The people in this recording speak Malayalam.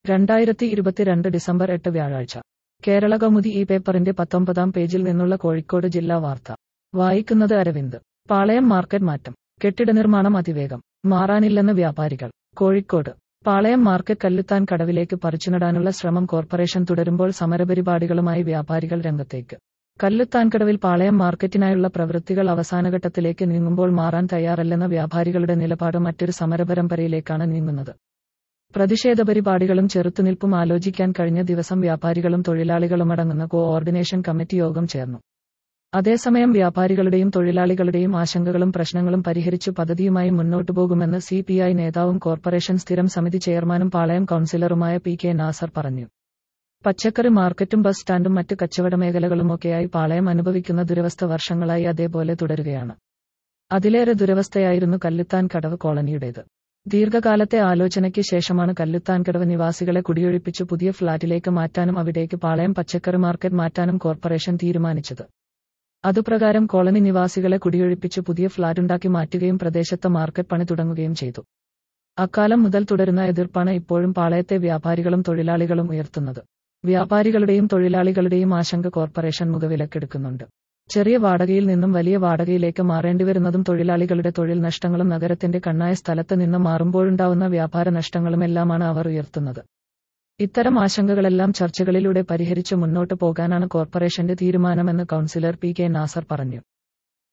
രണ്ടായിരത്തി ഇരുപത്തിരണ്ട് ഡിസംബർ എട്ട് വ്യാഴാഴ്ച കേരള കൗമുദി ഈ പേപ്പറിന്റെ പത്തൊമ്പതാം പേജിൽ നിന്നുള്ള കോഴിക്കോട് ജില്ലാ വാർത്ത വായിക്കുന്നത് അരവിന്ദ് പാളയം മാർക്കറ്റ് മാറ്റം കെട്ടിട നിർമ്മാണം അതിവേഗം മാറാനില്ലെന്ന് വ്യാപാരികൾ കോഴിക്കോട് പാളയം മാർക്കറ്റ് കല്ലുത്താൻ കടവിലേക്ക് പറിച്ചുനടാനുള്ള ശ്രമം കോർപ്പറേഷൻ തുടരുമ്പോൾ സമരപരിപാടികളുമായി വ്യാപാരികൾ രംഗത്തേക്ക് കല്ലുത്താൻകടവിൽ പാളയം മാർക്കറ്റിനായുള്ള പ്രവൃത്തികൾ അവസാനഘട്ടത്തിലേക്ക് നീങ്ങുമ്പോൾ മാറാൻ തയ്യാറല്ലെന്ന വ്യാപാരികളുടെ നിലപാട് മറ്റൊരു സമരപരമ്പരയിലേക്കാണ് നീങ്ങുന്നത് പ്രതിഷേധ പരിപാടികളും ചെറുത്തുനിൽപ്പും ആലോചിക്കാൻ കഴിഞ്ഞ ദിവസം വ്യാപാരികളും തൊഴിലാളികളുമടങ്ങുന്ന കോഓർഡിനേഷൻ കമ്മിറ്റി യോഗം ചേർന്നു അതേസമയം വ്യാപാരികളുടെയും തൊഴിലാളികളുടെയും ആശങ്കകളും പ്രശ്നങ്ങളും പരിഹരിച്ചു പദ്ധതിയുമായി മുന്നോട്ടു പോകുമെന്ന് സി പി ഐ നേതാവും കോർപ്പറേഷൻ സ്ഥിരം സമിതി ചെയർമാനും പാളയം കൌൺസിലറുമായ പി കെ നാസർ പറഞ്ഞു പച്ചക്കറി മാർക്കറ്റും ബസ് സ്റ്റാൻഡും മറ്റ് കച്ചവട മേഖലകളുമൊക്കെയായി പാളയം അനുഭവിക്കുന്ന ദുരവസ്ഥ വർഷങ്ങളായി അതേപോലെ തുടരുകയാണ് അതിലേറെ ദുരവസ്ഥയായിരുന്നു കല്ലുത്താൻ കടവ് കോളനിയുടേത് ദീർഘകാലത്തെ ആലോചനയ്ക്ക് ശേഷമാണ് കല്ലുത്താൻകടവ് നിവാസികളെ കുടിയൊഴിപ്പിച്ച് പുതിയ ഫ്ളാറ്റിലേക്ക് മാറ്റാനും അവിടേക്ക് പാളയം പച്ചക്കറി മാർക്കറ്റ് മാറ്റാനും കോർപ്പറേഷൻ തീരുമാനിച്ചത് അതുപ്രകാരം കോളനി നിവാസികളെ കുടിയൊഴിപ്പിച്ച് പുതിയ ഫ്ളാറ്റുണ്ടാക്കി മാറ്റുകയും പ്രദേശത്ത് മാർക്കറ്റ് പണി തുടങ്ങുകയും ചെയ്തു അക്കാലം മുതൽ തുടരുന്ന എതിർപ്പാണ് ഇപ്പോഴും പാളയത്തെ വ്യാപാരികളും തൊഴിലാളികളും ഉയർത്തുന്നത് വ്യാപാരികളുടെയും തൊഴിലാളികളുടെയും ആശങ്ക കോർപ്പറേഷൻ മുഖവിലക്കെടുക്കുന്നുണ്ട് ചെറിയ വാടകയിൽ നിന്നും വലിയ വാടകയിലേക്ക് മാറേണ്ടിവരുന്നതും തൊഴിലാളികളുടെ തൊഴിൽ നഷ്ടങ്ങളും നഗരത്തിന്റെ കണ്ണായ സ്ഥലത്ത് നിന്ന് മാറുമ്പോഴുണ്ടാവുന്ന വ്യാപാര നഷ്ടങ്ങളുമെല്ലാമാണ് അവർ ഉയർത്തുന്നത് ഇത്തരം ആശങ്കകളെല്ലാം ചർച്ചകളിലൂടെ പരിഹരിച്ച് മുന്നോട്ട് പോകാനാണ് കോർപ്പറേഷന്റെ തീരുമാനമെന്ന് കൌൺസിലർ പി കെ നാസർ പറഞ്ഞു